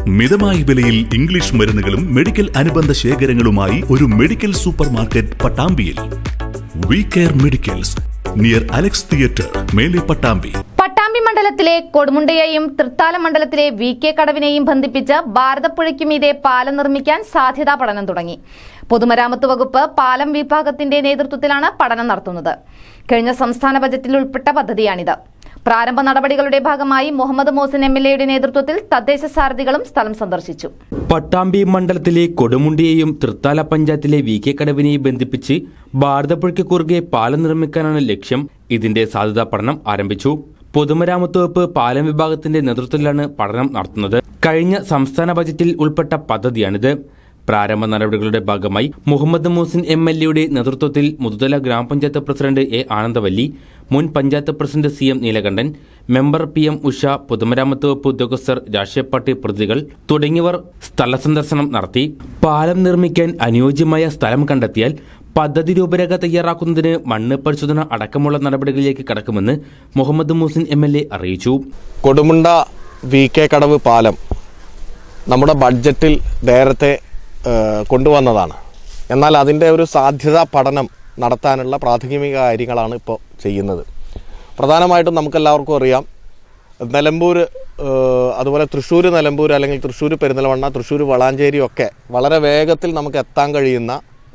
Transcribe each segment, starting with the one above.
മിതമായ വിലയിൽ ഇംഗ്ലീഷ് മരുന്നുകളും മെഡിക്കൽ അനുബന്ധ ശേഖരങ്ങളുമായി ഒരു മെഡിക്കൽ സൂപ്പർ മാർക്കറ്റ് പട്ടാമ്പിയിൽ we care medicals near Alex theatre മേലെ പട്ടാമ്പി പട്ടാമ്പി മണ്ഡലത്തിലെ കൊടുമുണ്ടയെയും തൃത്താല മണ്ഡലത്തിലെ വി കെ കടവിനെയും ബന്ധിപ്പിച്ച് ഭാരതപ്പുഴയ്ക്ക് മീതെ പാലം നിർമ്മിക്കാൻ സാധ്യതാ പഠനം തുടങ്ങി പൊതുമരാമത്ത് വകുപ്പ് പാലം വിഭാഗത്തിന്റെ നേതൃത്വത്തിലാണ് പഠനം നടത്തുന്നത് കഴിഞ്ഞ സംസ്ഥാന ബജറ്റിൽ ഉൾപ്പെട്ട പദ്ധതിയാണിത് പ്രാരംഭ നടപടികളുടെ ഭാഗമായി മുഹമ്മദ് മോസിൻ എം എൽ എയുടെ നേതൃത്വത്തിൽ തദ്ദേശ സാരഥികളും സ്ഥലം സന്ദർശിച്ചു പട്ടാമ്പി മണ്ഡലത്തിലെ കൊടുമുണ്ടിയെയും തൃത്താല പഞ്ചായത്തിലെ വി കെ കടവിനെയും ബന്ധിപ്പിച്ച് ഭാരതപ്പുഴയ്ക്ക് കുറുകെ പാലം നിർമ്മിക്കാനാണ് ലക്ഷ്യം ഇതിന്റെ സാധ്യതാ പഠനം ആരംഭിച്ചു പൊതുമരാമത്ത് വകുപ്പ് പാലം വിഭാഗത്തിന്റെ നേതൃത്വത്തിലാണ് പഠനം നടത്തുന്നത് കഴിഞ്ഞ സംസ്ഥാന ബജറ്റിൽ ഉൾപ്പെട്ട പദ്ധതിയാണിത് പ്രാരംഭ നടപടികളുടെ ഭാഗമായി മുഹമ്മദ് മൂസിൻ എം എൽ എയുടെ നേതൃത്വത്തിൽ മുതുതല ഗ്രാമപഞ്ചായത്ത് പ്രസിഡന്റ് എ ആനന്ദവല്ലി മുൻ panchayat president C M Neelakandan member P M Usha പൊതുമരാമത്ത് വകുപ്പ് ഉദ്യോഗസ്ഥർ രാഷ്ട്രീയ പാർട്ടി പ്രതിനിധികൾ തുടങ്ങിയവർ സ്ഥല സന്ദർശനം നടത്തി പാലം നിർമ്മിക്കാൻ അനുയോജ്യമായ സ്ഥലം കണ്ടെത്തിയാൽ പദ്ധതി രൂപരേഖ തയ്യാറാക്കുന്നതിന് മണ്ണ് പരിശോധന അടക്കമുള്ള നടപടികളിലേക്ക് കടക്കുമെന്ന് Muhammad Muhsin M L A അറിയിച്ചു കൊടുമുണ്ട വി കെ കടവ് പാലം നമ്മുടെ ബഡ്ജറ്റിൽ നേരത്തെ ഏഹ്, കൊണ്ടുവന്നതാണ് എന്നാൽ അതിൻ്റെ ഒരു സാധ്യതാ പഠനം നടത്താനുള്ള പ്രാഥമിക കാര്യങ്ങളാണ് ഇപ്പോൾ ചെയ്യുന്നത് പ്രധാനമായിട്ടും നമുക്കെല്ലാവർക്കും അറിയാം നിലമ്പൂർ ഏഹ്, അതുപോലെ തൃശ്ശൂർ നിലമ്പൂർ അല്ലെങ്കിൽ തൃശ്ശൂർ പെരിന്തൽമണ്ണ തൃശ്ശൂർ വളാഞ്ചേരി ഒക്കെ വളരെ വേഗത്തിൽ നമുക്ക് എത്താൻ കഴിയുന്ന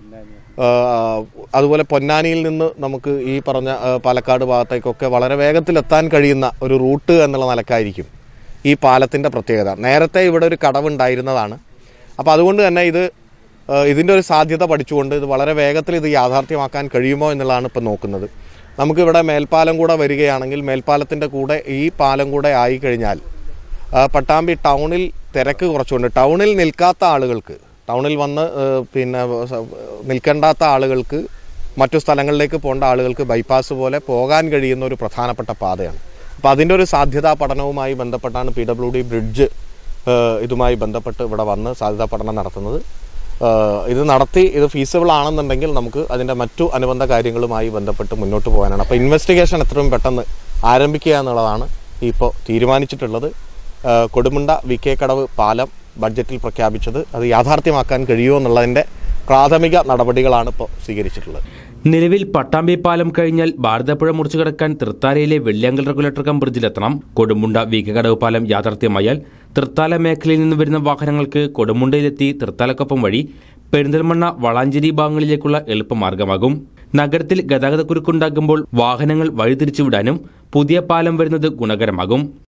ഏഹ്, അതുപോലെ പൊന്നാനിയിൽ നിന്ന് നമുക്ക് ഈ പറഞ്ഞ ഏഹ്, പാലക്കാട് ഭാഗത്തേക്കൊക്കെ വളരെ വേഗത്തിൽ എത്താൻ കഴിയുന്ന ഒരു റൂട്ട് എന്നുള്ള നിലക്കായിരിക്കും ഈ പാലത്തിൻ്റെ പ്രത്യേകത നേരത്തെ ഇവിടെ ഒരു കടവുണ്ടായിരുന്നതാണ് അപ്പോൾ അതുകൊണ്ട് തന്നെ ഇത് ഏഹ്, ഇതിൻ്റെ ഒരു സാധ്യത പഠിച്ചുകൊണ്ട് ഇത് വളരെ വേഗത്തിൽ ഇത് യാഥാർത്ഥ്യമാക്കാൻ കഴിയുമോ എന്നുള്ളതാണ് ഇപ്പോൾ നോക്കുന്നത് നമുക്കിവിടെ മേൽപ്പാലം കൂടെ വരികയാണെങ്കിൽ മേൽപ്പാലത്തിൻ്റെ കൂടെ ഈ പാലം കൂടെ ആയി കഴിഞ്ഞാൽ ആ, പട്ടാമ്പി ടൗണിൽ തിരക്ക് കുറച്ചുകൊണ്ട് ടൗണിൽ നിൽക്കാത്ത ആളുകൾക്ക് ടൗണിൽ വന്ന് ഏഹ്, പിന്നെ സ- നിൽക്കേണ്ടാത്ത ആളുകൾക്ക് മറ്റു സ്ഥലങ്ങളിലേക്ക് പോകേണ്ട ആളുകൾക്ക് ബൈപ്പാസ് പോലെ പോകാൻ കഴിയുന്ന ഒരു പ്രധാനപ്പെട്ട പാതയാണ് അപ്പോൾ അതിൻ്റെ ഒരു സാധ്യതാ പഠനവുമായി ബന്ധപ്പെട്ടാണ് പി ഡബ്ല്യു ഡി ബ്രിഡ്ജ് ഏഹ്, ഇതുമായി ബന്ധപ്പെട്ട് ഇവിടെ വന്ന് സാധ്യതാ പഠനം നടത്തുന്നത് ഏഹ്, ഇത് നടത്തി ഇത് ഫീസിബിൾ ആണെന്നുണ്ടെങ്കിൽ നമുക്ക് അതിൻ്റെ മറ്റു അനുബന്ധ കാര്യങ്ങളുമായി ബന്ധപ്പെട്ട് മുന്നോട്ട് പോകാനാണ് അപ്പോൾ ഇൻവെസ്റ്റിഗേഷൻ എത്രയും പെട്ടെന്ന് ആരംഭിക്കുക എന്നുള്ളതാണ് ഇപ്പോൾ തീരുമാനിച്ചിട്ടുള്ളത് ഏഹ്, കൊടുമുണ്ട വി കെ കടവ് പാലം ബഡ്ജറ്റിൽ പ്രഖ്യാപിച്ചത് അത് യാഥാർത്ഥ്യമാക്കാൻ കഴിയുമോ എന്നുള്ളതിൻ്റെ പ്രാഥമിക നടപടികളാണ് ഇപ്പോൾ സ്വീകരിച്ചിട്ടുള്ളത് നിലവിൽ പട്ടാമ്പി പാലം കഴിഞ്ഞാൽ ഭാരതപ്പുഴ മുറിച്ചു കടക്കാൻ തൃത്താലയിലെ വെള്ളിയാങ്കൽ റെഗുലേറ്റർ കം ബ്രിഡ്ജിലെത്തണം കൊടുമുണ്ട വീക്കകടവ് പാലം യാഥാർത്ഥ്യമായാൽ തൃത്താല മേഖലയിൽ നിന്ന് വരുന്ന വാഹനങ്ങൾക്ക് കൊടുമുണ്ടയിലെത്തി തൃത്താലക്കൊപ്പം വഴി പെരിന്തൽമണ്ണ വളാഞ്ചേരി ഭാഗങ്ങളിലേക്കുള്ള എളുപ്പമാർഗമാകും നഗരത്തിൽ ഗതാഗതക്കുരുക്കുണ്ടാകുമ്പോൾ വാഹനങ്ങൾ വഴിതിരിച്ചുവിടാനും പുതിയ പാലം വരുന്നത് ഗുണകരമാകും